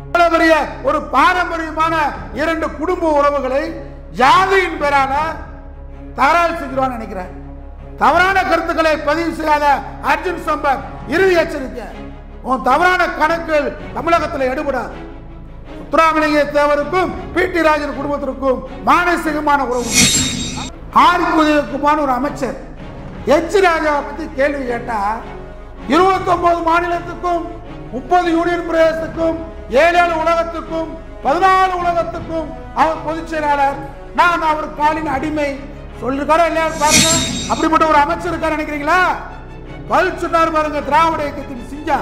இவ்வளவு பெரிய ஒரு பாரம்பரியமான இரண்டு குடும்ப உறவுகளை ஜாதியின் பேரால தகராறு செஞ்சிருவான்னு நினைக்கிறேன் தவறான கருத்துக்களை பதிவு செய்யாத அர்ஜுன் சம்பத் இறுதி எச்சரிக்கை உன் தவறான கணக்குகள் தமிழகத்தில் எடுபடாது முத்துராமலிங்க தேவருக்கும் பி டி ராஜன் குடும்பத்திற்கும் மானசீகமான உறவு ஆர் உதயகுமார் ஒரு அமைச்சர் எச் ராஜாவை பத்தி கேள்வி கேட்டா இருபத்தொன்பது மாநிலத்துக்கும் முப்பது யூனியன் பிரதேசத்துக்கும் ஏழு ஏழு உலகத்துக்கும் பதினாலு உலகத்துக்கும் அவர் பொதுச் செயலாளர் நான் அவர் காலின் அடிமை சொல்லிருக்காரா இல்லையா பாருங்க அப்படிப்பட்ட ஒரு அமைச்சர் இருக்காரு நினைக்கிறீங்களா பல் சொன்னார் பாருங்க திராவிட இயக்கத்தின் சிஞ்சா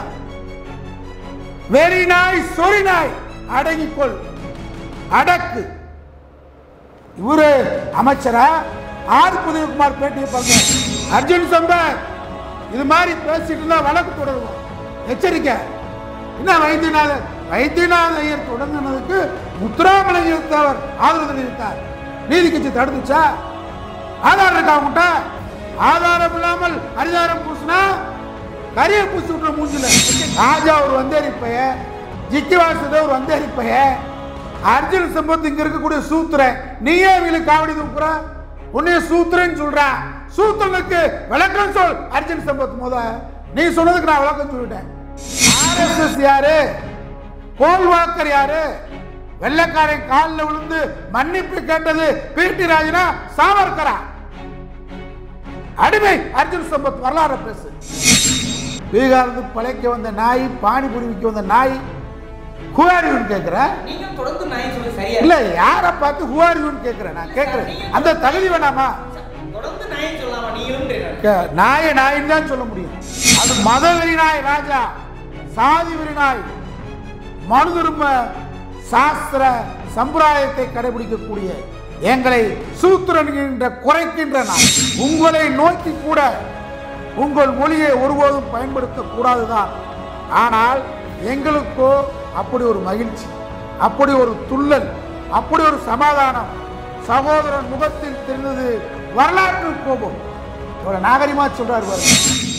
வெறி நாய் சொறி நாய் அடங்கிக்கொள் அடக்கு இவரு அமைச்சரா ஆர் புதயகுமார் பேட்டியை பாருங்க அர்ஜுன் சம்பத் இது மாதிரி பேசிட்டு இருந்தா வழக்கு தொடருவோம் எச்சரிக்கை என்ன வைத்தியநாதன் வைத்தியநாத ஐயர் தொடங்கினதுக்கு முத்துராமலிங்க தேவர் ஆதரவு தெரிவித்தார் நீதி கட்சி தடுத்துச்சா ஆதாரம் இருக்கா அவங்ககிட்ட ஆதாரம் இல்லாமல் அரிதாரம் பூசினா கரிய பூசி விட்டுற மூஞ்சில ராஜா ஒரு வந்தேரி பைய ஜிக்கி வாசுதேவ் ஒரு வந்தேரி பைய அர்ஜுன் சம்பத் இங்க இருக்கக்கூடிய சூத்திரன் நீயே இவங்களுக்கு காவடி தூக்குற உன்னைய சூத்திரன்னு சொல்ற சூத்திரனுக்கு விளக்கம் சொல் அர்ஜுன் சம்பத் முத நீ சொன்னதுக்கு நான் விளக்கம் சொல்லிட்டேன் ஆர்எஸ்எஸ் யாரு கோல்வாக்கர் யாரு வெள்ளக்காரன் காலில் விழுந்து மன்னிப்பு கேட்டது பிடி ராஜனா சாவர்கரா அடிமை அர்ஜுன் சம்பத் வரலாறு பேசு பீகார்ந்து பழைக்க வந்த நாய் பானிபுரி விற்க வந்த நாய் ஹுவாரியூன்னு கேட்கிறேன் நீங்க தொடர்ந்து நான் சொல்லி சரியா இல்ல யாரை பார்த்து ஹுவாரியூன்னு கேட்கிறேன் நான் கேட்கிறேன் அந்த தகுதி வேணாமா தொடர்ந்து நான் சொல்லலாமா நீங்களும் கேட்கறேன். க- நாய நாயின்னு தான் சொல்ல முடியும் அது மதவெறி நாய் ராஜா சாதி வெறி நாய் மனு தர்ம சாஸ்திர சம்பிரதாயத்தை கடைபிடிக்கக்கூடிய எங்களை சூத்திரன் என்ற குறைக்கின்ற நாய் உங்களை நோக்கி கூட உங்கள் மொழியை ஒருபோதும் பயன்படுத்த கூடாதுதான் ஆனால் எங்களுக்கோ அப்படி ஒரு மகிழ்ச்சி அப்படி ஒரு துள்ளல் அப்படி ஒரு சமாதானம் சகோதரன் முகத்தில் தெரிந்தது வரலாற்று கோபம் இவ்வளவு நாகரிகமா சொல்றாரு பாருங்க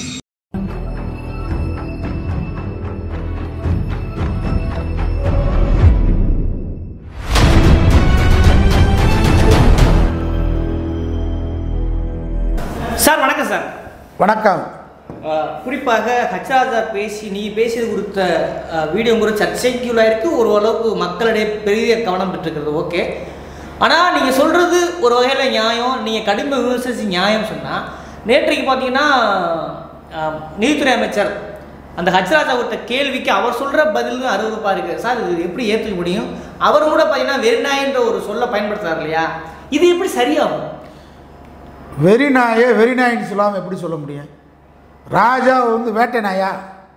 சார் வணக்கம் சார் வணக்கம் அஹ், குறிப்பாக ஹச்ராஜா பேசி நீ பேசியது குறித்த அஹ், வீடியோ கூட சர்ச்சைக்குள்ளாயிருக்கு ஒரு அளவுக்கு மக்களிடையே பெரிய கவனம் பெற்றிருக்கிறது ஓகே ஆனால் நீங்கள் சொல்கிறது ஒரு வகையில் நியாயம் நீங்கள் கடுமை விமர்சிச்சு நியாயம் சொன்னால் நேற்றைக்கு பார்த்தீங்கன்னா அஹ், நீதித்துறை அமைச்சர் அந்த ஹச்ராஜா கொடுத்த கேள்விக்கு அவர் சொல்கிற பதில் அறுபதுப்பா இருக்குது சார் இது எப்படி ஏற்றுக்க முடியும் அவர் கூட பார்த்தீங்கன்னா வெறிநாயின்ற ஒரு சொல்ல பயன்படுத்துறாரு இல்லையா இது எப்படி சரியாகும் வெறி நாயே வெறி நாயின்னு சொல்லாம எப்படி சொல்ல முடியும் ராஜா வந்து வேட்டை நாயா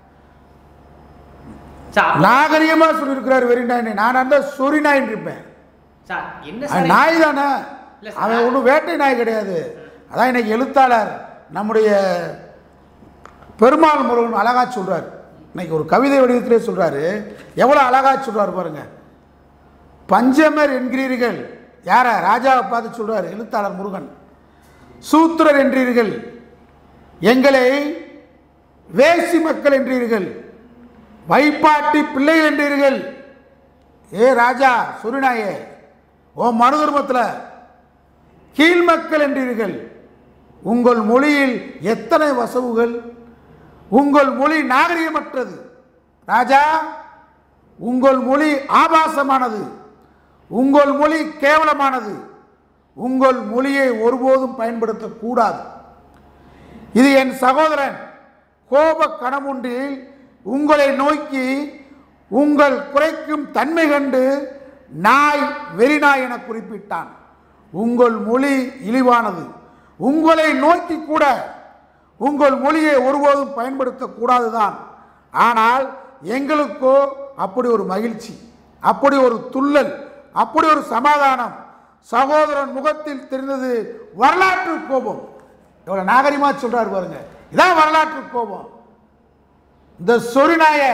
சார் நாகரிகமா சொல்லியிருக்கிறார் வெறி நாய் நான் அந்த சொறி நாயின்னு இருப்பேன் சார் என்ன அது சார் நாய் தானே இல்ல சார். அவன் ஒன்றும் வேட்டை நாய் கிடையாது அதான் இன்னைக்கு எழுத்தாளர் நம்முடைய பெருமாள் முருகன் அழகா சொல்றார் இன்னைக்கு ஒரு கவிதை வடிவத்திலே சொல்றாரு எவ்வளோ அழகா சொல்றாரு பாருங்க பஞ்சமர் என்கிறீர்கள் யார ராஜாவை பார்த்து சொல்றாரு எழுத்தாளர் முருகன் சூத்திரர் என்றீர்கள் எங்களை வேசி மக்கள் என்றீர்கள் வைப்பாட்டி பிள்ளைகள் என்றீர்கள் ஏ ராஜா சுரிநாயே ஓ மனு தர்மத்தில் கீழ் மக்கள் என்றீர்கள் உங்கள் மொழியில் எத்தனை வசவுகள் உங்கள் மொழி நாகரிகமற்றது ராஜா உங்கள் மொழி ஆபாசமானது உங்கள் மொழி கேவலமானது உங்கள் மொழியை ஒருபோதும் பயன்படுத்தக்கூடாது இது என் சகோதரன் கோப கணமுன்றில் உங்களை நோக்கி உங்கள் குறைக்கும் தன்மை கண்டு நாய் வெறிநாய் என குறிப்பிட்டான் உங்கள் மொழி இழிவானது உங்களை நோக்கி கூட உங்கள் மொழியை ஒருபோதும் பயன்படுத்தக்கூடாதுதான் ஆனால் எங்களுக்கோ அப்படி ஒரு மகிழ்ச்சி அப்படி ஒரு துள்ளல் அப்படி ஒரு சமாதானம் சகோதரன் முகத்தில் தெரிந்தது வரலாற்று கோபம் எவ்வளவு நாகரிகமா சொல்றாரு பாருங்க இதான் வரலாற்று கோபம் இந்த சொறி நாய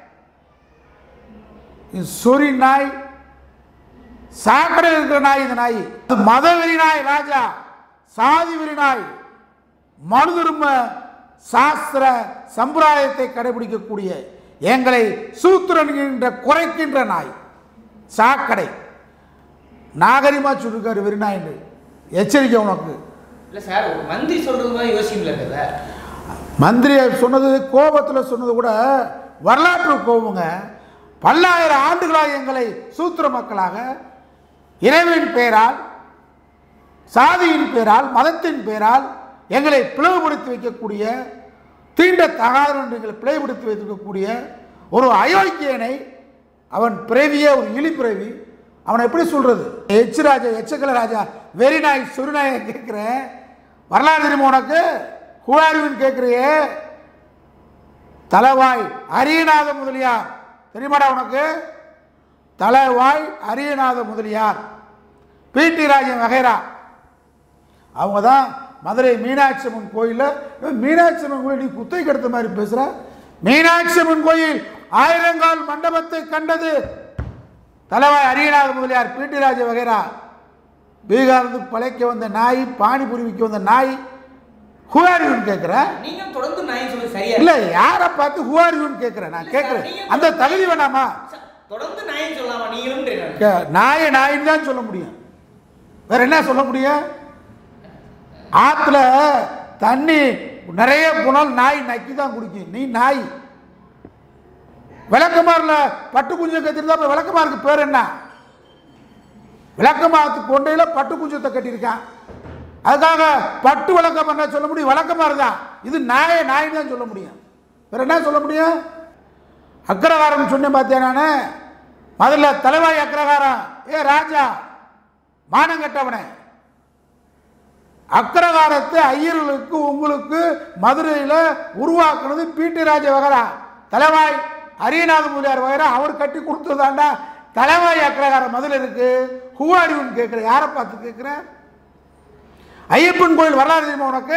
இந்த சொறி நாய் சாக்கடை இருக்கிற நாய் இந்த நாய் இது மத வெறி நாய் ராஜா சாதி வெறி நாய் மனு தர்ம சாஸ்திர சம்பிரதாயத்தை கடைபிடிக்கக்கூடிய எங்களை சூத்திரன் என்ற குறைக்கின்ற நாய் சாக்கடை நாகரிகமாக சொல்லிருக்காரு வெறிநாயின்னு எச்சரிக்கை உனக்கு இல்லை சார் ஒரு மந்திரி சொல்கிறது மாதிரி யோசிக்கல சார் மந்திரி சொன்னது கோபத்தில் சொன்னது கூட வரலாற்று கோபங்க பல்லாயிரம் ஆண்டுகளாக எங்களை சூத்திர மக்களாக இறைவன் பெயரால் சாதியின் பெயரால் மதத்தின் பெயரால் எங்களை பிளவுபடுத்தி வைக்கக்கூடிய தீண்ட தகாத என்று எங்களை பிளவுபடுத்தி வைத்திருக்கக்கூடிய ஒரு அயோக்கியனை அவன் பிறவியே ஒரு இழி பிறவி அவனை எப்படி சொல்றது எச் ராஜா எச்சக்கல ராஜா வெறி நாய் சுருநாயை கேட்குறேன் வரலாறு தெரியுமா உனக்கு குவாரிவின் கேட்குறியே தலைவாய் அரியநாத முதலியார் தெரியுமாடா உனக்கு தலைவாய் அரியநாத முதலியார் பிடி ராஜன் வகைரா அவங்க தான் மதுரை மீனாட்சி அம்மன் கோயிலில் மீனாட்சி அம்மன் கோயில் நீ குத்தை கெடுத்த மாதிரி பேசுகிற மீனாட்சி அம்மன் கோயில் ஆயிரங்கால் மண்டபத்தை கண்டது தலைவாய் அரியநாத முதலியார் பிடி ராஜ வகைரா பீகார்ந்து பழைக்க வந்த நாய் பானிபூரி விற்க வந்த நாய் ஹுவாரியூன்னு கேட்குறேன் நீங்களும் தொடர்ந்து நான் சொல்லி சரியா இல்லை யாரை பார்த்து ஹுவாரியூன்னு கேட்குறேன் நான் கேட்குறேன் அந்த தகுதி வேணாமா சார், தொடர்ந்து நாயும் சொல்லலாமா நீங்களும் நான். கே- நாயை நாயின்னு தான் சொல்ல முடியும் வேற என்ன சொல்ல முடியும் ஆற்றுல தண்ணி நிறைய போனால் நாய் நக்கி தான் குடிக்கும் நீ நாய் விளக்கமாரில் பட்டு குஞ்சம் கட்டியிருந்தா அப்ப விளக்கமாருக்கு பேர் என்ன விளக்கமாத்து கொண்டையில் பட்டு குஞ்சத்தை கட்டியிருக்கான் அதுக்காக பட்டு விளக்கம் என்ன சொல்ல முடியும் விளக்கமாறு தான் இது நாயை நாயின்னு தான் சொல்ல முடியும் வேற என்ன சொல்ல முடியும் அக்ரகாரம் சொன்னேன் பார்த்தியா நான் முதல்ல தலைவாய் அக்ரகாரம் ஏ ராஜா மானங்கட்டவனே அக்ரகாரத்தை ஐயர்களுக்கு உங்களுக்கு மதுரையில் உருவாக்குனது பிடி ராஜ வகரா தலைவாய் அரியநாத முதலியார் வகரா அவர் கட்டி கொடுத்ததாண்டா தலைவாய் அக்ரகாரம் மதுரை இருக்கு ஹூவாரிவன் கேட்குற யாரை பார்த்து கேட்குற ஐயப்பன் கோயில் வரலாறு தெரியுமா உனக்கு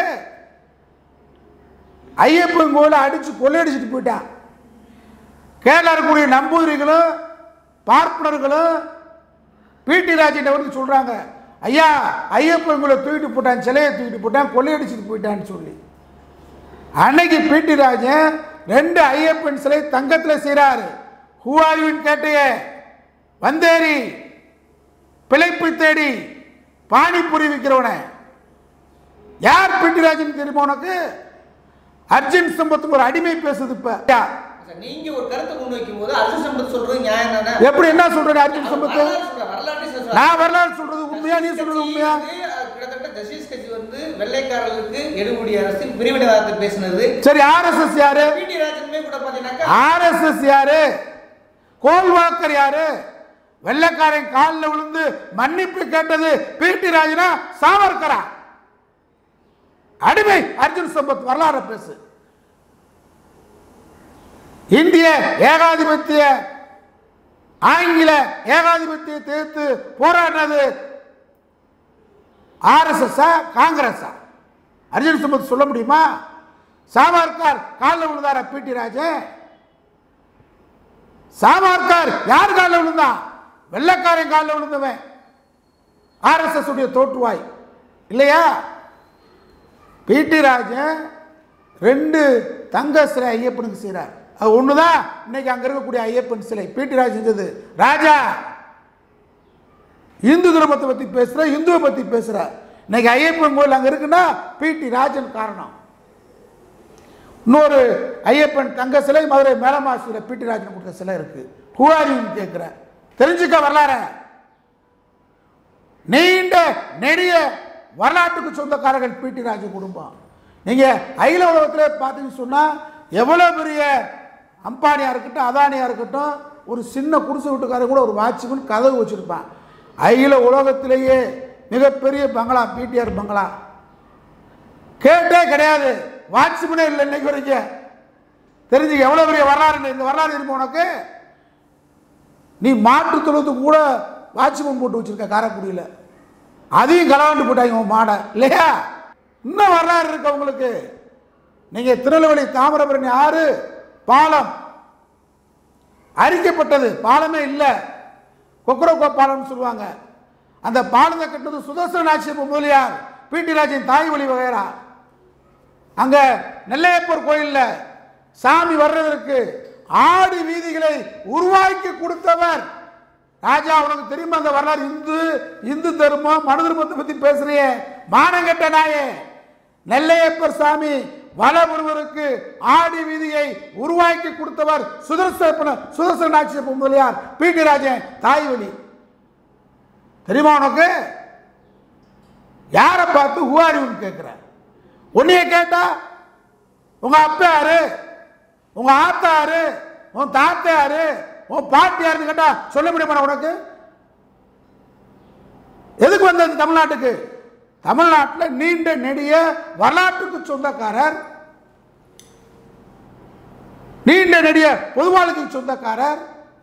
ஐயப்பன் கோயிலை அடித்து கொள்ளையடிச்சிட்டு போயிட்டான் கேரளா இருக்கக்கூடிய நம்பூதிரிகளும் பார்ப்பனர்களும் பிடி ராஜிட்ட வந்து சொல்கிறாங்க ஐயா ஐயப்பன் குள்ள தூக்கிட்டு போட்டான் சிலையை தூக்கிட்டு போட்டான் கொள்ளையடிச்சிட்டு போயிட்டான்னு சொல்லி அன்னைக்கு பிடி ராஜன் ரெண்டு ஐயப்பன் சிலை தங்கத்தில் செய்கிறாரு ஹூவாரிவின் கேட்டையே வந்தேரி பிழைப்பு தேடி பானிபூரி விற்கிறவனை யார் பிடி ராஜன் தெரியுமா உனக்கு அர்ஜுன் சம்பத்துக்கு ஒரு அடிமை பேசுது இப்ப சார், நீங்க ஒரு கருத்தை முன் வைக்கும் போது அர்ஜுன் சம்பத் சொல்றது நியாயம் தானே எப்படி என்ன சொல்ற அர்ஜுன் சம்பத்து வரலாறு சொல்றேன், வரலாற்றை சொல்றேன். நான் வரலாறு சொல்றது உண்மையா நீ சொல்றது உண்மையா கட்சி வந்து, அஹ், கிட்டத்தட்ட ஜஸ்டிஸ் கட்சி வந்து வெள்ளைக்காரர்களுக்கு எடுமுடி அரசு பிரிவினைவாதத்தை பேசினது சரி ஆர்எஸ்எஸ் யாரு பிடி ராஜனுமே கூட பாத்தீங்கன்னாக்கா ஆர்எஸ்எஸ் யாரு கோல்வாக்கர் யாரு வெள்ளைக்காரன் காலில் விழுந்து மன்னிப்பு கேட்டது பிடி ராஜனா சாவர்கரா அடிமை அர்ஜுன் சம்பத் வரலாறு பேசு இந்திய ஏகாதிபத்திய ஆங்கில ஏகாதிபத்தியத்தை எதிர்த்து போராடினது ஆர்எஸ்எஸ்ஸா காங்கிரஸா அர்ஜுன் சம்பத் சொல்ல முடியுமா சாவர்கர் காலில் விழுந்தாரா பிடி ராஜன் சாவர்கர் யார் காலில் விழுந்தான் வெள்ளைக்காரன் காலில் விழுந்தவன் ஆர்எஸ்எஸ் உடைய தோற்றுவாய் இல்லையா பிடி ராஜன் ரெண்டு தங்க சிலை ஐயப்பனுக்கு செய்கிறார் அது ஒன்று தான் இன்னைக்கு அங்கே இருக்கக்கூடிய ஐயப்பன் சிலை பிடி ராஜ் செஞ்சது ராஜா இந்து தர்மத்தை பற்றி பேசுகிற இந்துவை பற்றி பேசுகிற இன்னைக்கு ஐயப்பன் கோயில் அங்கே இருக்குன்னா பிடி ராஜன் காரணம் இன்னொரு ஐயப்பன் தங்க சிலை மதுரை மேலமாசியில் பிடி ராஜன் கொடுத்த சிலை இருக்கு குவாரின்னு கேட்குற தெரிஞ்சுக்க வரலாற நீண்ட நெடிய வரலாற்றுக்கு சொந்தக்காரர்கள் பிடி ராஜன் குடும்பம் நீங்கள் அகில உலகத்தில் பார்த்தீங்கன்னு சொன்னால் எவ்வளோ பெரிய அம்பானியாக இருக்கட்டும் அதானியாக இருக்கட்டும் ஒரு சின்ன குடிசை வீட்டுக்காரன் கூட ஒரு வாட்ச்மேன் கதவு வச்சுருப்பான் அகில உலகத்திலேயே மிகப்பெரிய பங்களா பிடிஆர் பங்களா கேட்டே கிடையாது வாட்ச்மேனே இல்லை இன்னைக்கு வரைக்கும் தெரிஞ்சுக்க எவ்வளோ பெரிய வரலாறு இந்த வரலாறு இருக்கும் உனக்கு நீ மாட்டு தொழுத்துக்கு கூட வாட்ச்மேன் போட்டு வச்சிருக்க காரைக்குடியில் அதையும் களவாண்டு போட்டாங்க உன் மாடை இல்லையா இன்னும் வரலாறு இருக்கு உங்களுக்கு நீங்கள் திருநெல்வேலி தாமிரபரணி ஆறு பாலம் அரிக்கப்பட்டது பாலமே இல்லை கொக்கரக்கோ பாலம்னு சொல்லுவாங்க அந்த பாலத்தை கட்டுறது சுதர்சன ஆட்சியப்ப முதலியார் பிடி ராஜன் தாய் வழி வகைரா அங்கே நெல்லையப்பர் கோயிலில் சாமி வர்றதற்கு ஆடி வீதிகளை உருவாக்கி கொடுத்தவர் ராஜா உனக்கு தெரியுமா அந்த வரலாறு இந்து இந்து தர்மம் மனு தர்மத்தை பத்தி பேசுறியே மானங்கெட்ட நாயே நெல்லையப்பர் சாமி வளமுருவருக்கு ஆடி வீதியை உருவாக்கி கொடுத்தவர் சுதர்சன சுதர்சன ஆட்சி முதலியார் பி டி ராஜன் தாய்வழி தெரியுமா உனக்கு யாரை பார்த்து ஹூஆரின்னு கேட்குற உன்னைய கேட்டா உங்க அப்பா யாரு உங்க ஆத்தா யாரு உன் தாத்தா யாரு உன் பாட்டி யாருன்னு கேட்டா சொல்ல முடியுமா உனக்கு எதுக்கு வந்தது தமிழ்நாட்டுக்கு தமிழ்நாட்டில் நீண்ட நெடிய வரலாற்றுக்கு சொந்தக்காரர் நீண்ட நெடிய பொதுவாளுக்கு சொந்தக்காரர்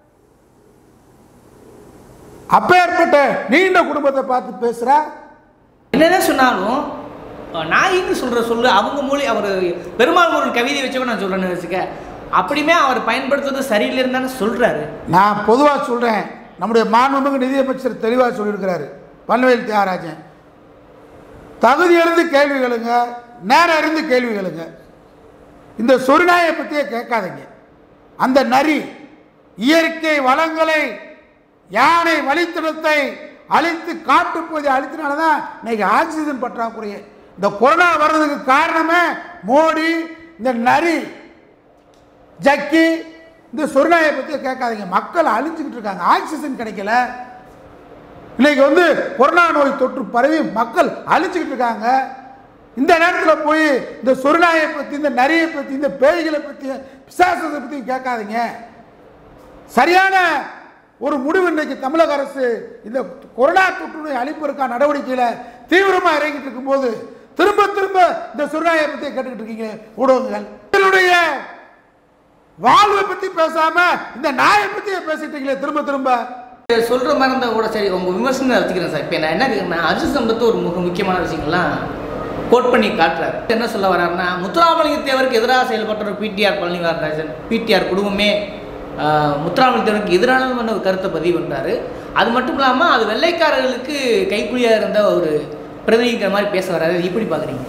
அப்பேற்பட்ட நீண்ட குடும்பத்தை பார்த்து பேசுற என்னதான் சொன்னாலும் அஹ், நாயின்னு சொல்ற சொல்லு அவங்க மொழி அவர் பெருமாள் முருகன் கவிதை வச்சவங்க நான் சொல்றேன்னு வச்சுக்க அப்படியுமே அவர் பயன்படுத்துறது சரியில்லைன்னு தானே சொல்றாரு நான் பொதுவாக சொல்கிறேன் நம்முடைய மாண்புமிகு நிதியமைச்சர் தெளிவாக சொல்லியிருக்கிறாரு பன்வேல் தியாகராஜன் தகுதி இருந்து கேள்வி கேளுங்க நேரம் இருந்து கேள்வி கேளுங்க இந்த சொருநாயை பற்றியே கேட்காதீங்க அந்த நரி இயற்கை வளங்களை யானை வழித்தடத்தை அழித்து காட்டுப்பகுதி அழித்தனால தான் இன்னைக்கு ஆக்சிஜன் பற்றாக்குறையே இந்த கொரோனா வர்றதுக்கு காரணமே மோடி இந்த நரி ஜக்கி இந்த சொர்ணாயை பற்றி கேட்காதீங்க மக்கள் அழிஞ்சுக்கிட்டு இருக்காங்க ஆக்சிஜன் கிடைக்கல இன்னைக்கு வந்து கொரோனா நோய் தொற்று பரவி மக்கள் அழிச்சுக்கிட்டு இருக்காங்க இந்த நேரத்தில் போய் இந்த சொர்ணாயை பற்றி இந்த நரியை பற்றி இந்த பேய்களை பற்றி பிசாசத்தை பற்றி கேட்காதீங்க சரியான ஒரு முடிவு இன்றைக்கு தமிழக அரசு இந்த கொரோனா தொற்று நோய் அழிப்பதற்கான நடவடிக்கையில் தீவிரமாக இறங்கிட்டு இருக்கும்போது திரும்ப திரும்ப இந்த சொர்ணாயை பற்றி கேட்டுக்கிட்டு இருக்கீங்க ஊடகங்கள் இதனுடைய வாழ்வை பற்றி பேசாம இந்த நாயை பற்றி பேசிட்டு இருக்கீங்களே திரும்ப திரும்ப சொல்ற மாதிரி இருந்தால் கூட சரி உங்க விமர்சனம் வச்சுக்கிறேன் சார் இப்போ நான் என்ன கேட்குறேன்னா அர்ஜுன் சம்பத்து ஒரு மிக முக்கியமான விஷயங்கள்லாம் கோட் பண்ணி காட்டுறாரு என்ன சொல்ல வர்றாருன்னா முத்துராமலிங்க தேவருக்கு எதிராக செயல்பட்ட பிடிஆர் பழனிவாரராஜன் பிடிஆர் குடும்பமே ஆஹ், முத்துராமலிங்க தேவருக்கு எதிரான ஒரு கருத்தை பதிவு பண்றாரு அது மட்டும் இல்லாமல் அது வெள்ளைக்காரர்களுக்கு கைக்குலியாக இருந்த ஒரு பிரதிநிதிக்கிற மாதிரி பேச வர்றாரு இது எப்படி பார்க்குறீங்க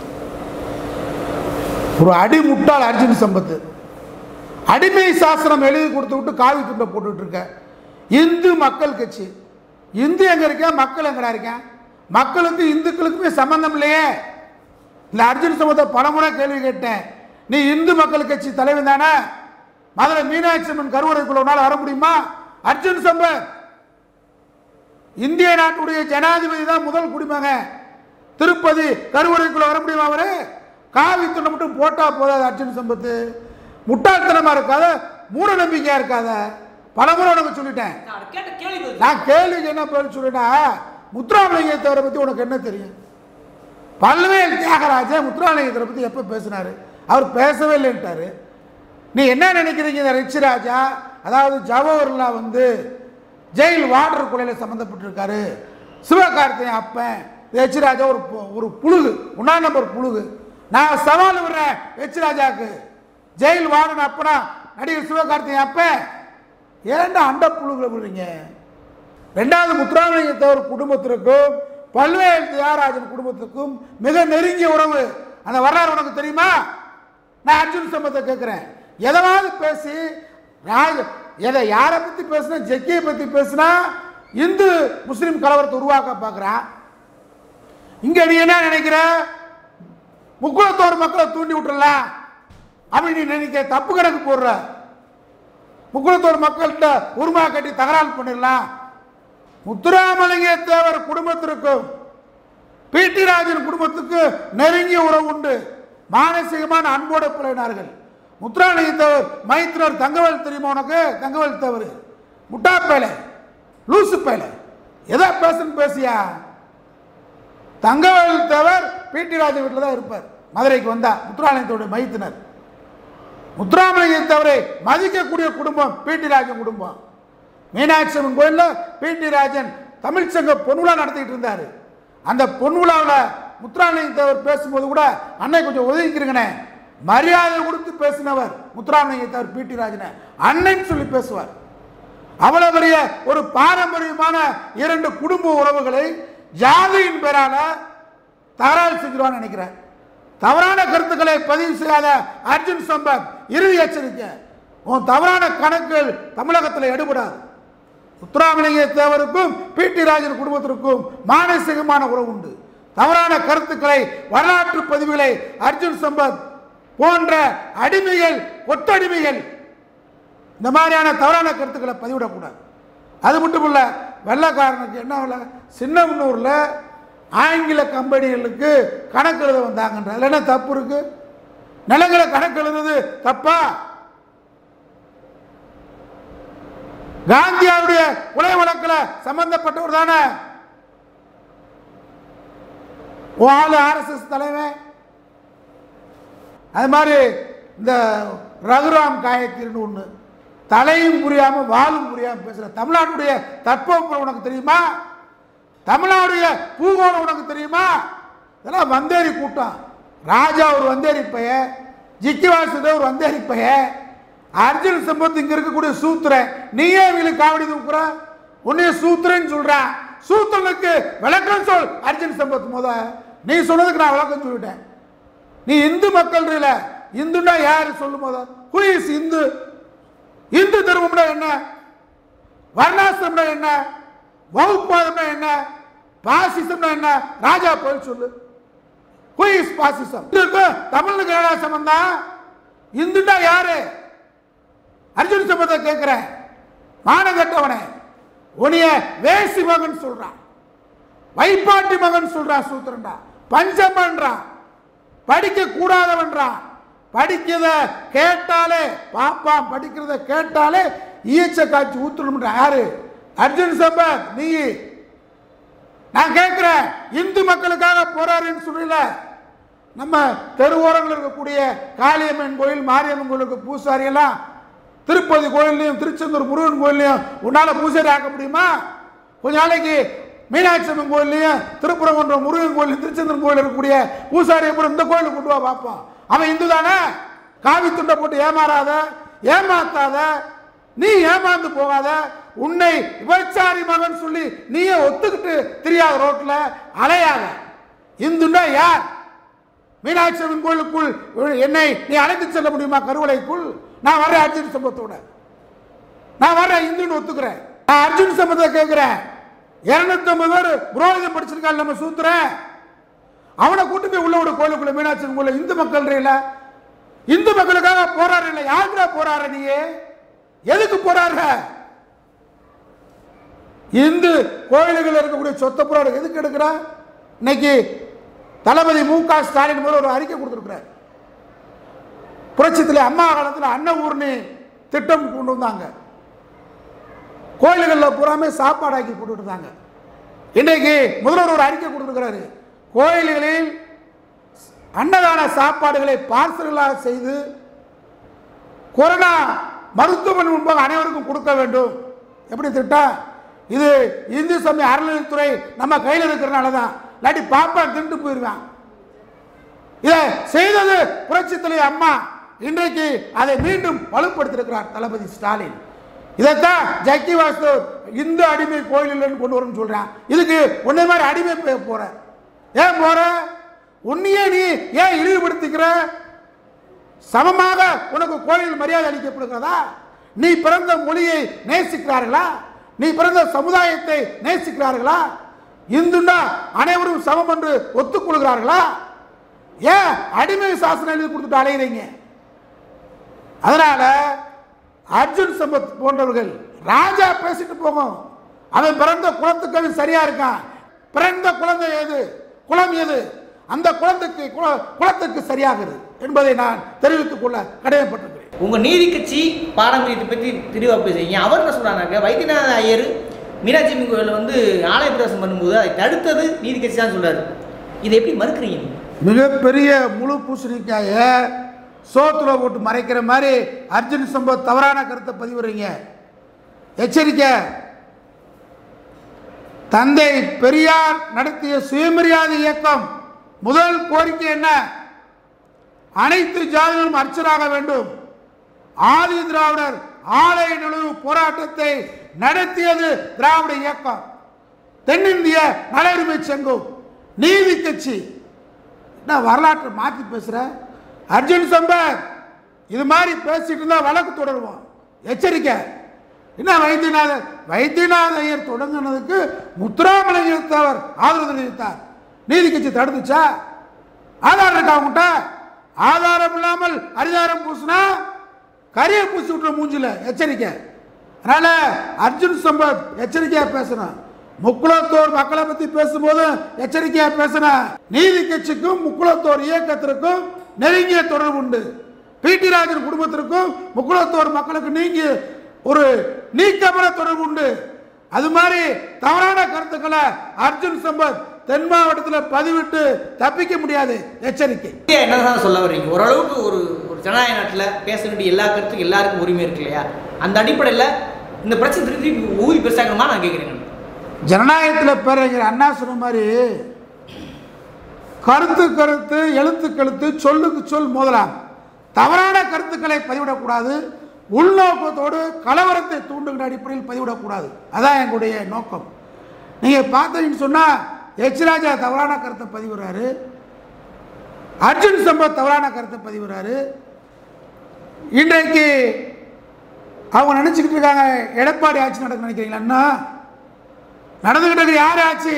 ஒரு அடிமுட்டாள் அர்ஜுன் சம்பத்து அடிமை சாசனம் எழுதி கொடுத்து விட்டு காவி துண்டை போட்டுட்டு இருக்க இந்து மக்கள் கட்சி இந்து எங்க இருக்கேன் மக்கள் எங்கடா இருக்கேன் மக்களுக்கு இந்துக்களுக்குமே சம்பந்தம் இல்லையே இந்த அர்ஜுன் சம்பத்தை பலமுறை கேள்வி கேட்டேன் நீ இந்து மக்கள் கட்சி தலைவன் தானே மதுரை மீனாட்சி அம்மன் கருவறைக்குள்ள உன்னால வர முடியுமா அர்ஜுன் சம்பத் இந்திய நாட்டுடைய ஜனாதிபதி தான் முதல் குடிமகன் திருப்பதி கருவறைக்குள்ள வர முடியுமா அவரு காவி துண்டை மட்டும் போட்டா போதாது அர்ஜுன் சம்பத்து முட்டாள்தனமா இருக்காத மூட நம்பிக்கையா இருக்காத பலமுறை உனக்கு சொல்லிட்டேன் கேட்ட கேள்வி நான் கேள்விக்கு என்ன பதில் சொல்லிட்டா முத்துராமலிங்கத்தவரை பத்தி உனக்கு என்ன தெரியும் பல்வேல் தியாகராஜன் முத்துராமலிங்கத்தை பத்தி எப்போ பேசினாரு அவர் பேசவே இல்லைன்ட்டாரு நீ என்ன நினைக்கிறீங்க இந்த ரிச் ராஜா அதாவது ஜவஹர்லால் வந்து ஜெயில் வாட்டர் கொலையில் சம்மந்தப்பட்டிருக்காரு சிவகார்த்திகேயன் அப்பன் எச் ராஜா ஒரு பு- ஒரு புழுகு ஒன்னா நம்பர் புழுகு நான் சவால் விடுறேன் எச் ராஜாக்கு ஜெயில் வார்டன் அப்பனா நடிகர் சிவகார்த்திகேயன் அப்பன் ஏன்டா அண்ட புழுகுல விடுறீங்க ரெண்டாவது முத்துராமலிங்க தேவர் குடும்பத்திற்கும் பல்வேறு தியாகராஜன் குடும்பத்துக்கும் மிக நெருங்கிய உறவு அந்த வரலாறு உனக்கு தெரியுமா நான் அர்ஜுன் சம்பத்தை கேட்குறேன் எதாவது பேசி ராஜ எதை யாரை பற்றி பேசுனா ஜக்கியை பற்றி பேசுனா இந்து முஸ்லீம் கலவரத்தை உருவாக்க பார்க்குறான் இங்கே நீ என்ன நினைக்கிற முக்குளத்தோர் மக்களை தூண்டி விட்டுறலாம் அப்படி நீ நினைக்க தப்பு கணக்கு போடுற முக்குளத்தோர் மக்கள்கிட்ட உருமா கட்டி தகராறு பண்ணிடலாம் முத்துராமலிங்க தேவர் குடும்பத்திற்கும் பிடி ராஜன் குடும்பத்துக்கு நெருங்கிய உறவு உண்டு மானசீகமான அன்போடு பிழைனார்கள் முத்துராமலிங்க தேவர் மைத்திரர் தங்கவேல் தெரியுமா உனக்கு தங்கவேல் தேவர் முட்டா பேலை லூசு பேலை எதை பேசுன்னு பேசியா தங்கவேல் தேவர் பிடி ராஜன் வீட்டில் தான் இருப்பார் மதுரைக்கு வந்தா முத்துராமலிங்கத்தோட மைத்தினர் முத்துராமலிங்க தவிரை மதிக்கக்கூடிய குடும்பம் பிடி ராஜன் குடும்பம் மீனாட்சி அம்மன் கோயிலில் பிடி ராஜன் தமிழ் சங்க பொன்விழா நடத்திட்டு இருந்தார் அந்த பொன்விழாவில் முத்துராமலிங்க தேவர் பேசும்போது கூட அன்னை கொஞ்சம் ஒதுக்கிருங்கண்ணே மரியாதை கொடுத்து பேசினவர் முத்துராமலிங்க தேவர் பிடி ராஜனை அன்னைன்னு சொல்லி பேசுவார் அவ்வளவு பெரிய ஒரு பாரம்பரியமான இரண்டு குடும்ப உறவுகளை ஜாதியின் பேரால தகராறு செஞ்சிருவான்னு நினைக்கிறேன் தவறான கருத்துக்களை பதிவு செய்யாத அர்ஜுன் சம்பத் இறுதி எச்சரிக்கை உன் தவறான கணக்குகள் தமிழகத்தில் எடுபடாது முத்துராமலிங்க தேவருக்கும் பி டி ராஜன் குடும்பத்திற்கும் மானசீகமான உறவு உண்டு தவறான கருத்துக்களை வரலாற்று பதிவுகளை அர்ஜுன் சம்பத் போன்ற அடிமைகள் கொத்தடிமைகள் இந்த மாதிரியான தவறான கருத்துக்களை பதிவிடக்கூடாது அது மட்டும் இல்லை வெள்ளைக்காரனுக்கு என்ன வேலை சின்னமனூரில் ஆங்கில கம்பெனிகளுக்கு கணக்கு எழுத வந்தாங்கன்ற அதில் என்ன தப்பு இருக்கு நிலங்களை கணக்கு எழுதுறது தப்பா காந்தியாருடைய கொலை வழக்கில் சம்பந்தப்பட்டவர் தானே உன் ஆளு ஆர்எஸ்எஸ் தலைவன் அது மாதிரி இந்த ரகுராம் காயத்தின்னு ஒன்று தலையும் புரியாமல் வாலும் புரியாமல் பேசுகிற தமிழ்நாட்டுடைய தட்பவெப்பம் உனக்கு தெரியுமா தமிழ்நாடுடைய பூகோளம் உனக்கு தெரியுமா இதெல்லாம் வந்தேரி கூட்டம் ராஜா ஒரு வந்தேரி பைய ஜிக்கி வாசுதேவ் ஒரு வந்தேரி பைய அர்ஜுன் சம்பத் இங்க இருக்கக்கூடிய சூத்திரன் நீயே இவங்களுக்கு காவடி தூக்குற உன்னைய சூத்திரன்னு சொல்றான் சூத்திரனுக்கு விளக்கம் சொல் அர்ஜுன் சம்பத் முத நீ சொன்னதுக்கு நான் விளக்கம் சொல்லிட்டேன் நீ இந்து மக்கள் இல்ல இந்துன்னா யாரு சொல்லும் போத ஹூ இஸ் இந்து இந்து தர்மம்னா என்ன வர்ணாசிரம்னா என்ன வகுப்பாதம்னா என்ன பாசிசம்னா என்ன ராஜா போய் சொல்லு ஹூ இஸ் பாசிசம் இதுக்கும் தமிழுக்கு ஏடா சம்பந்தம் இந்துன்னா யாரு அர்ஜுன் சம்பத்தை கேட்கிறேன் மானகட்டவனே உனிய வேசி மகன் சொல்றான் வைப்பாட்டி மகன் சொல்றான் சூத்திரன்டா பஞ்சமன்றான் படிக்க கூடாதவன்றான் படிக்கிறத கேட்டாலே பாப்பான் படிக்கிறத கேட்டாலே ஈச்ச காய்ச்சி ஊத்தணும்ன்ற யாரு அர்ஜுன் சம்பத் நீ நான் கேட்கிறேன் இந்து மக்களுக்காக போராடுன்னு சொல்லல நம்ம தெருவோரங்கள் இருக்கக்கூடிய காளியம்மன் கோயில் மாரியம்மன் கோயிலுக்கு பூசாரி எல்லாம் திருப்பதி கோயில்லையும் திருச்செந்தூர் முருகன் கோயில்லையும் உன்னால பூசாரி ஆக்க முடியுமா கொஞ்ச நாளைக்கு மீனாட்சி அம்மன் கோயில்லையும் திருப்புரங்குன்றம் முருகன் கோயில் திருச்செந்தூர் கோயில் இருக்கக்கூடிய பூசாரி அப்புறம் இந்த கோயிலுக்கு கொண்டு வா பார்ப்போம் அவன் இந்து தானே காவி துண்டை போட்டு ஏமாறாத ஏமாத்தாத நீ ஏமாந்து போகாத உன்னை விபச்சாரி மகன் சொல்லி நீயே ஒத்துக்கிட்டு தெரியாத ரோட்ல அலையாத இந்துன்னா யார் மீனாட்சி அம்மன் கோயிலுக்குள் என்னை நீ அழைத்து செல்ல முடியுமா கருவளைக்குள் நான் வர்றேன் அர்ஜுன் சம்பத்தோட நான் வர்றேன் இந்துன்னு ஒத்துக்கிறேன் நான் அர்ஜுன் சம்பத்தை கேட்கிறேன் இருநூத்தி ஐம்பது பேர் புரோகிதம் படிச்சிருக்காள் நம்ம சூத்துறேன் அவனை கூட்டு போய் உள்ள விட கோயிலுக்குள்ள மீனாட்சி அம்மன் கோயில இந்து மக்கள் இல்ல இந்து மக்களுக்காக போராடுற இல்ல யாருக்குடா போராடுற நீ எதுக்கு போராடுற இந்து கோயில்கள் இருக்கக்கூடிய சொத்த போராடு எதுக்கு எடுக்கிற இன்னைக்கு தளபதி மு க ஸ்டாலின் போல ஒரு அறிக்கை கொடுத்துருக்கிறார் புரட்சத்தில் அம்மா காலத்தில் அன்ன ஊர்னு திட்டம் கொண்டு வந்தாங்க கோயில்களில் பூராமே சாப்பாடாக்கி போட்டுட்டு இருந்தாங்க இன்றைக்கு முதல்வர் ஒரு அறிக்கை கொடுத்துருக்கிறாரு கோயில்களில் அன்னதான சாப்பாடுகளை பார்சல்களாக செய்து கொரோனா மருத்துவமனை முன்பாக அனைவருக்கும் கொடுக்க வேண்டும் எப்படி திட்டம் இது இந்து சமய அறநிலையத்துறை நம்ம கையில் இருக்கிறனால தான் இல்லாட்டி பாப்பா திண்டு போயிடுவான் இதை செய்தது புரட்சி தலைவர் அம்மா இன்றைக்கு அதை மீண்டும் வலுப்படுத்தியிருக்கிறார் தளபதி ஸ்டாலின் இதைத்தான் ஜக்கி வாஸ்து இந்து அடிமை கோயில் இல்லைன்னு கொண்டு வரணும்னு சொல்றான் இதுக்கு உன்னை மாதிரி அடிமை போ- போற ஏன் போற உன்னையே நீ ஏன் இழிவுபடுத்திக்கிற சமமாக உனக்கு கோயில் மரியாதை அளிக்கப்படுகிறதா நீ பிறந்த மொழியை நேசிக்கிறார்களா நீ பிறந்த சமுதாயத்தை நேசிக்கிறார்களா இந்துன்னா அனைவரும் சமம் என்று ஒத்துக்கொள்கிறார்களா ஏன் அடிமை சாசனம் எழுதி கொடுத்துட்டு அலைகிறீங்க அதனால அர்ஜுன் சம்பத் போன்றவர்கள் ராஜா பேசிட்டு போகும் அவன் பிறந்த குலத்துக்கு அவன் சரியா இருக்கான் பிறந்த குழந்தை எது குலம் எது அந்த குழந்தைக்கு குல- குலத்துக்கு சரியாகிறது என்பதை நான் தெரிவித்துக் கொள்ள கடமைப்பட்டிருக்கிறேன் உங்க நீதி கட்சி பாரம்பரியத்தை பற்றி தெளிவாக பேசுறீங்க அவர் என்ன சொல்றாங்க வைத்தியநாத ஐயர் மீனாட்சி அம்மன் கோயிலில் வந்து ஆலய பிரவேசம் பண்ணும்போது அதை தடுத்தது நீதி கட்சி தான் சொல்றாரு இதை எப்படி மறுக்கிறீங்க நீங்க மிகப்பெரிய முழு பூசணிக்காய சோத்துல போட்டு மறைக்கிற மாதிரி அர்ஜுன் சம்பத் தவறான கருத்தை பதிவுறீங்க எச்சரிக்கை தந்தை பெரியார் நடத்திய சுயமரியாதை இயக்கம் முதல் கோரிக்கை என்ன அனைத்து ஜாதிகளும் அர்ச்சராக வேண்டும் ஆதி திராவிடர் ஆலய நுழைவு போராட்டத்தை நடத்தியது திராவிட இயக்கம் தென்னிந்திய நல உரிமை சங்கம் நீதி கட்சி என்ன வரலாற்றை மாற்றி பேசுற அர்ஜுன் சம்பத் இது மாதிரி பேசிட்டு இருந்தா வழக்கு தொடருவோம் எச்சரிக்கை என்ன வைத்தியநாதர் வைத்தியநாத ஐயர் தொடங்கினதுக்கு முத்துராமலிங்கத்தவர் ஆதரவு தெரிவித்தார் நீதி கட்சி தடுத்துச்சா ஆதாரம் இருக்கா அவங்ககிட்ட ஆதாரம் இல்லாமல் அரிதாரம் பூசினா கரியை பூசி விட்டுற மூஞ்சில எச்சரிக்கை அதனால அர்ஜுன் சம்பத் எச்சரிக்கையா பேசணும் முக்குளத்தோர் மக்களை பத்தி பேசும்போது எச்சரிக்கையா பேசணும் நீதி கட்சிக்கும் முக்குளத்தோர் இயக்கத்திற்கும் நெருங்கிய தொடர்பு உண்டு பிடி ராஜன் குடும்பத்திற்கும் முக்குளத்தோர் மக்களுக்கு நீங்கி ஒரு நீக்கமர தொடர்பு உண்டு அது மாதிரி தவறான கருத்துக்களை அர்ஜுன் சம்பத் தென் மாவட்டத்தில் பதிவிட்டு தப்பிக்க முடியாது எச்சரிக்கை நீங்க என்னதான் சொல்ல வர்றீங்க ஓரளவுக்கு ஒரு ஒரு ஜனநாயக நாட்டில் பேச வேண்டிய எல்லா கருத்துக்கும் எல்லாருக்கும் உரிமை இருக்கு இல்லையா அந்த அடிப்படையில் இந்த பிரச்சனை திருப்பி திருப்பி ஊதி பெருசாகணுமா நான் கேட்குறேன் ஜனநாயகத்தில் பேரறிஞர் அண்ணா சொன்ன மாதிரி கருத்து கருத்து எழுத்து கழுத்து சொல்லுக்கு சொல் மோதலாம் தவறான கருத்துக்களை பதிவிடக்கூடாது உள்நோக்கத்தோடு கலவரத்தை தூண்டுகிற அடிப்படையில் பதிவிடக்கூடாது அதான் எங்களுடைய நோக்கம் நீங்கள் பார்த்தீங்கன்னு சொன்னால் எச் ராஜா தவறான கருத்தை பதிவிடுறாரு அர்ஜுன் சம்பத் தவறான கருத்தை பதிவிடுறாரு இன்றைக்கு அவங்க நினச்சிக்கிட்டு இருக்காங்க எடப்பாடி ஆட்சி நடக்க நினைக்கிறீங்களா அண்ணா நடந்துகிட்டு இருக்க யார் ஆட்சி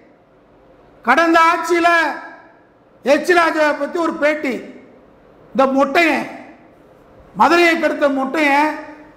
கடந்த ஆட்சியில் எச் ராஜாவை பற்றி ஒரு பேட்டி இந்த முட்டையன் மதுரையை கெடுத்த முட்டையன்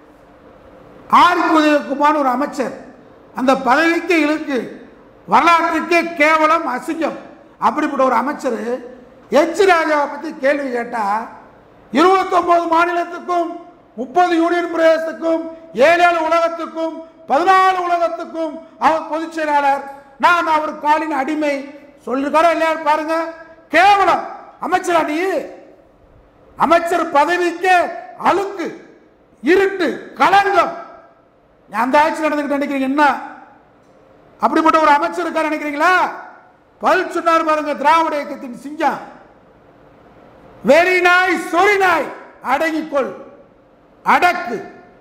ஆரிஃப் உதயகுமார் ஒரு அமைச்சர் அந்த பதவிக்கு இழுக்கு வரலாற்றுக்கே கேவலம் அசிங்கம் அப்படிப்பட்ட ஒரு அமைச்சர் எச் ராஜாவை பற்றி கேள்வி கேட்டால் இருபத்தொன்பது மாநிலத்துக்கும் முப்பது யூனியன் பிரதேசத்துக்கும் ஏழு ஏழு உலகத்துக்கும் பதினாலு உலகத்துக்கும் அவர் பொதுச் செயலாளர் நான் அவர் காலின் அடிமை சொல்லிருக்காரோ இல்லையா பாருங்க கேவலம் அமைச்சரா நீ அமைச்சர் பதவிக்கு அழுக்கு இருட்டு களங்கம் அந்த ஆட்சி நடந்துக்கிட்டு நினைக்கிறீங்க என்ன அப்படிப்பட்ட ஒரு அமைச்சர் இருக்கா நினைக்கிறீங்களா பதில் சொன்னார் பாருங்க திராவிட இயக்கத்தின் சிங்கம் வெறி நாய் சொறி நாய் அடங்கிக்கொள் அடக்கு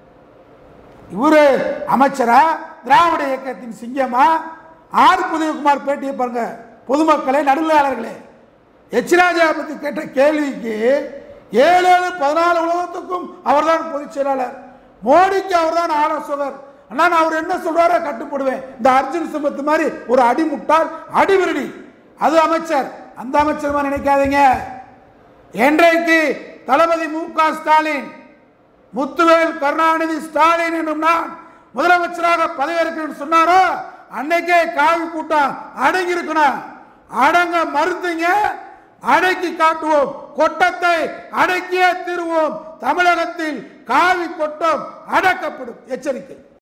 இவரு அமைச்சரா திராவிட இயக்கத்தின் சிங்கமா ஆர் புதயகுமார் பேட்டியை பாருங்க பொதுமக்களே நடுநிலையாளர்களே எச்ராஜா பத்தி கேட்ட கேள்விக்கு ஏழு ஏழு பதினாலு உலகத்துக்கும் அவர்தான் பொதுச் செயலாளர் மோடிக்கு அவர்தான் ஆலோசகர் அண்ணா நான் அவர் என்ன சொல்றாரோ கட்டுப்படுவேன் இந்த அர்ஜுன் சம்பத் மாதிரி ஒரு அடிமுட்டால் அடிவிரடி அது அமைச்சர் அந்த அமைச்சர் மாதிரி நினைக்காதீங்க என்றைக்கு தளபதி மு க ஸ்டாலின் முத்துவேல் கருணாநிதி ஸ்டாலின் என்னும் நான் முதலமைச்சராக பதவியேற்கிறேன் சொன்னாரோ அன்னைக்கே காவி கூட்டம் அடங்கி இருக்கணும் அடங்க மறுத்தீங்க அடக்கி காட்டுவோம் கொட்டத்தை அடக்கியே தீருவோம் தமிழகத்தில் காவி கொட்டம் அடக்கப்படும் எச்சரிக்கை